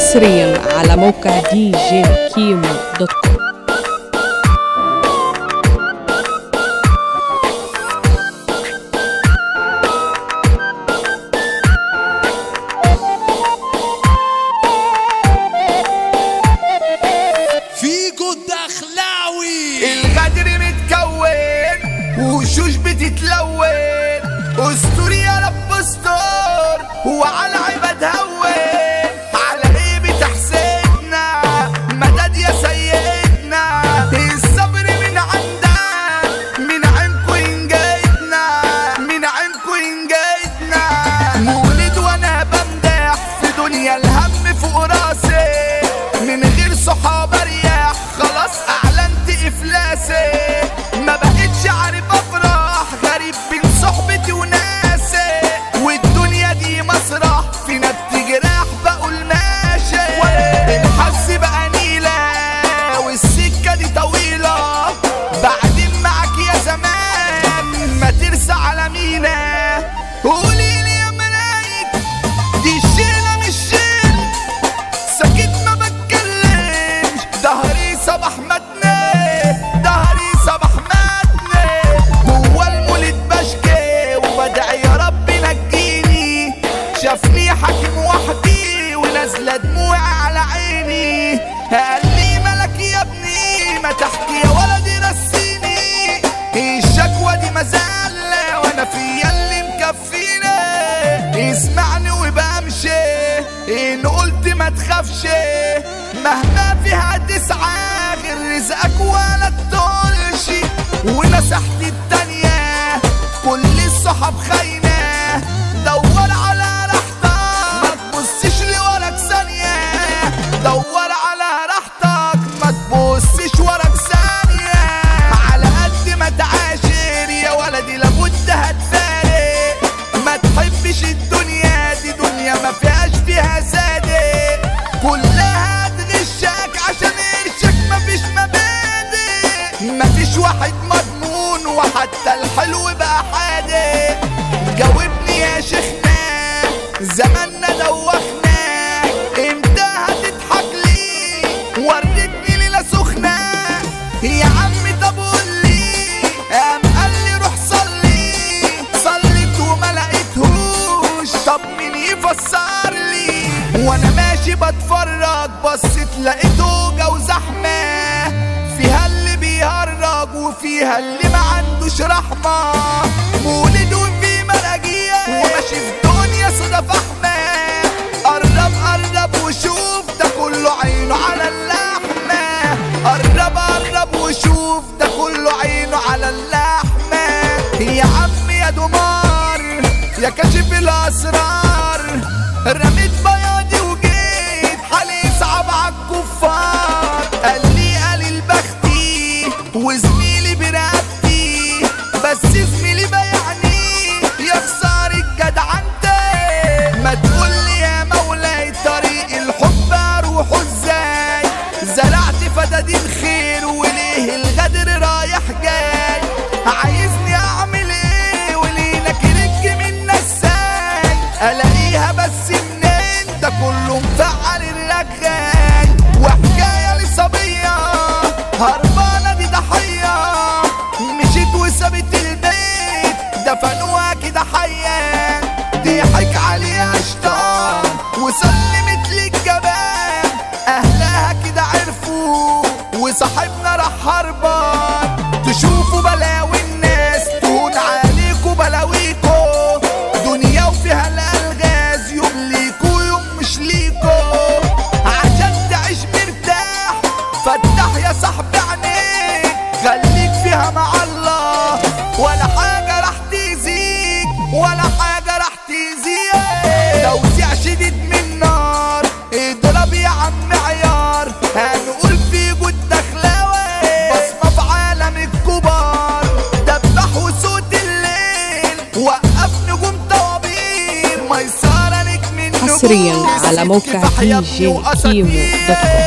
حصريا على موقع دي جي كيمو دوت كوم فيجو الدخلاوي الغدر متكون وشوش بتتلون استوري يا رب استور وعلى عباد هون على ايه بتحسدنا مدد يا سيدنا الصبر من عندك من عينكو ينجدنا من عينكو ينجدنا مولد وانا بمدح في دنيا الهم فوق راسي من غير صحاب اريح خلاص اعلنت افلاسي ما بقتش عارف افرح غريب بين صحبتي وناسي والدنيا دي مسرح فينا بتجرح بقول ماشي الحس بقى نيلة والسكة دي طويلة بعدين معاك يا زمان ما ترسى على مينا قولي لي يا ملايك دي الشيلة مش شيل سكت ما بتكلمش ظهري صباح متني ظهري صباح متني جوا المولد بشكي وبدعي يا رب نجيني شافني حاكم وحدي ونازله دموعي على عيني قال لي ملك يا ابني ما تحكي يا ولدي رسيني الشكوى دي مزالة وانا فيا اللي مكفيني اسمعني وبمشي ان قلت ما تخافش مهما فيها تسعى غير رزقك ولا تطولش ونصحتي التانية كل الصحاب خاينة دور على راحتك ما تبصش لوراك ثانية دور على راحتك ما تبصش وراك ثانية على قد ما تعاشر يا ولدي لابد هتفارق ما تحبش الدنيا دي دنيا ما فيهاش فيها صادق كلها تغشك عشان قرشك مفيش مبادئ مفيش واحد مضمون وحتى الحلو بقى حادق جاوبني يا شيخنا زماننا دوخنا امتى هتضحك لي وريتني ليلة سخنة يا عمي طب قول لي قام قال لي روح صلي صليت وما لقيتهوش طب مين يفسر لي وانا ماشي بتفرج بصيت لقيته جو زحمه فيها اللي بيهرج وفيها اللي ما عندوش رحمه مولد وفي مراجيع وماشي في دنيا صدف احمد قرب قرب وشوف ده كله عينه على اللحمه قرب قرب وشوف ده كله عينه على اللحمه يا عم يا دمار يا كاشف الاسرار رميت بياضي وجيت حالي صعب عالكفار قال لي قليل بختي وزميلي برقبتي بس زميلي بيعني يا خسارة جدعنتي ما تقول لي يا مولاي طريق الحب اروحه ازاي زرعت فدادين خير وليه الغدر رايح جاي عايزني اعمل ايه وليه نكرك من ازاي الاقيها بس منين ده كله مفعل الرغاي وحكايه لصبيه هربانه دي ضحيه مشيت وسابت البيت دفنوها كده حيه ضحك عليها شطان وسلمت للجبان اهلها كده عرفوا وصاحبنا راح هربان تشوفوا بلاوي الناس تهون عليكوا بلاويكوا دنيا وفيها الالغاز يوم ليكوا يوم مش ليكوا عشان تعيش مرتاح فتح يا صاحبي عينيك خليك فيها مع الله ولا حاجة راح تأذيك ولا حاجة راح تأذيك توزيع شديد من نار اضرب يا عم عيار هنقول في جود دخلاوي بصمة في عالم الكبار دبح وصوت الليل وقف نجوم طوابير ميسرة نجم النجوم حصرياً على موقع سكة في حياة DJ وأساطير. كيمو دوت كوم.